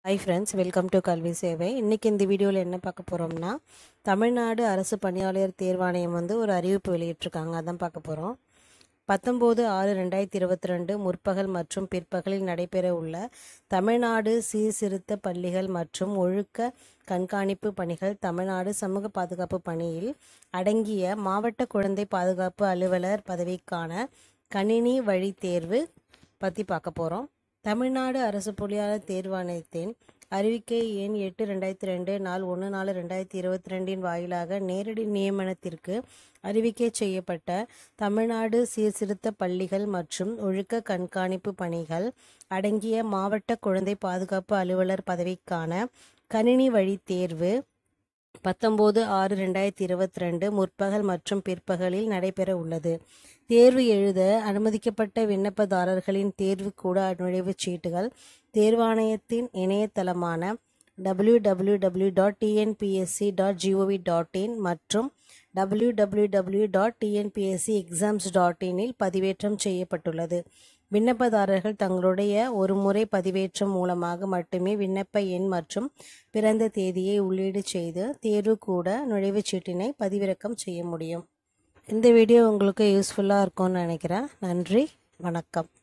hi friends welcome to கல்வி சேவை இன்றைக்கி இந்த வீடியோவில் என்ன பார்க்க போகிறோம்னா தமிழ்நாடு அரசு பணியாளர் தேர்வாணையம் வந்து ஒரு அறிவிப்பு வெளியிட்டிருக்காங்க அதான் பார்க்க போகிறோம் பத்தொம்போது ஆறு ரெண்டாயிரத்தி இருபத்தி ரெண்டு முற்பகல் மற்றும் பிற்பகலில் நடைபெற உள்ள தமிழ்நாடு சீர்திருத்த பள்ளிகள் மற்றும் ஒழுக்க கண்காணிப்பு பணிகள் தமிழ்நாடு சமூக பாதுகாப்பு பணியில் அடங்கிய மாவட்ட குழந்தை பாதுகாப்பு அலுவலர் பதவிக்கான கணினி வழி தேர்வு பற்றி பார்க்க போகிறோம் தமிழ்நாடு அரசு பொறியாளர் தேர்வாணையத்தின் அறிவிக்கை எண் எட்டு ரெண்டாயிரத்தி ரெண்டு நாள் ஒன்று நாலு ரெண்டாயிரத்தி இருபத்தி ரெண்டின் வாயிலாக நேரடி நியமனத்திற்கு அறிவிக்கை செய்யப்பட்ட தமிழ்நாடு சீர்திருத்த பள்ளிகள் மற்றும் ஒழுக்க கண்காணிப்பு பணிகள் அடங்கிய மாவட்ட குழந்தை பாதுகாப்பு அலுவலர் பதவிக்கான கணினி வழி தேர்வு பத்தொம்போது ஆறு ரெண்டாயிரத்தி இருபத்தி ரெண்டு முற்பகல் மற்றும் பிற்பகலில் நடைபெற உள்ளது தேர்வு எழுத அனுமதிக்கப்பட்ட விண்ணப்பதாரர்களின் தேர்வு கூட நுழைவுச் சீட்டுகள் தேர்வாணையத்தின் இணையதளமான W W W dot TNPSC dot gov dot in மற்றும் W W W dot TNPSC exams dot இனில் பதிவேற்றம் செய்யப்பட்டுள்ளது விண்ணப்பதாரர்கள் தங்களுடைய ஒரு முறை பதிவேற்றம் மூலமாக மட்டுமே விண்ணப்ப எண் மற்றும் பிறந்த தேதியை உள்ளீடு செய்து தேர்வு கூட நுழைவுச் சீட்டினை பதிவிறக்கம் செய்ய முடியும் இந்த வீடியோ உங்களுக்கு யூஸ்ஃபுல்லாக இருக்கும்னு நினைக்கிறேன் நன்றி வணக்கம்